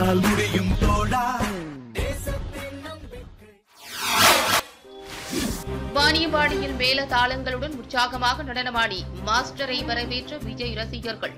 உன்னால் முடியும் தோழா வாணியம்பாடியில் மேல தாளங்களுடன் உற்சாகமாக நடனமாடி மாஸ்டரை வரவேற்ற விஜய் ரசிகர்கள்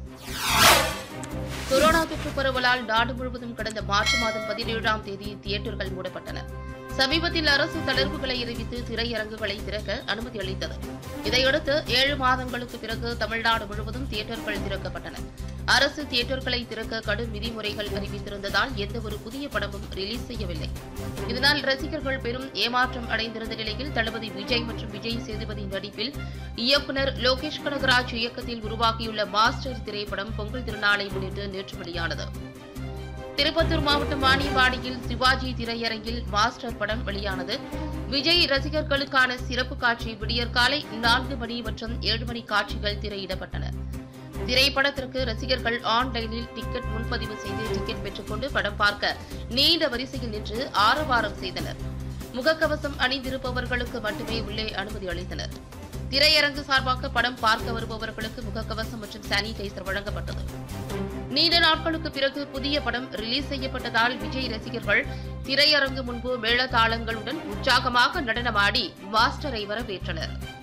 கொரோனா தொற்று பரவலால் நாடு முழுவதும் கடந்த மார்ச் மாதம் பதினேழாம் தேதி தியேட்டர்கள் மூடப்பட்டன சமீபத்தில் அரசு தளர்வுகளை அறிவித்து திரையரங்குகளை திறக்க அனுமதி அளித்தது இதையடுத்து ஏழு மாதங்களுக்கு பிறகு தமிழ்நாடு முழுவதும் தியேட்டர்கள் திறக்கப்பட்டன அரசு தியேட்டர்களை திறக்க கடும் விதிமுறைகள் அறிவித்திருந்ததால் எந்த ஒரு புதிய படமும் ரிலீஸ் செய்யவில்லை இதனால் ரசிகர்கள் பெரும் ஏமாற்றம் அடைந்திருந்த நிலையில் தளபதி விஜய் மற்றும் விஜய் சேதுபதி நடிப்பில் இயக்குனர் லோகேஷ் கனகராஜ் இயக்கத்தில் உருவாகியுள்ள மாஸ்டர் திரைப்படம் பொங்கல் திருநாளை முன்னிட்டு நேற்று வெளியானது திருப்பத்தூர் மாவட்டம் வாணியம்பாடியில் சிவாஜி திரையரங்கில் மாஸ்டர் படம் வெளியானது விஜய் ரசிகர்களுக்கான சிறப்பு காட்சி விடியற்காலை நான்கு மணி மற்றும் ஏழு மணி காட்சிகள் திரையிடப்பட்டன திரைப்படத்திற்கு ரசிகர்கள் ஆன்லைனில் டிக்கெட் முன்பதிவு செய்து டிக்கெட் பெற்றுக்கொண்டு படம் பார்க்க நீண்ட வரிசையில் நின்று ஆரவாரம் செய்தனர் முகக்கவசம் அணிந்திருப்பவர்களுக்கு மட்டுமே உள்ளே அனுமதி அளித்தனர் திரையரங்கு சார்பாக படம் பார்க்க வருபவர்களுக்கு முகக்கவசம் மற்றும் சானிடைசர் வழங்கப்பட்டது நீண்ட நாட்களுக்கு பிறகு புதிய படம் ரிலீஸ் செய்யப்பட்டதால் விஜய் ரசிகர்கள் திரையரங்கு முன்பு மேளதாளங்களுடன் உற்சாகமாக நடனமாடி மாஸ்டரை வரவேற்றனர்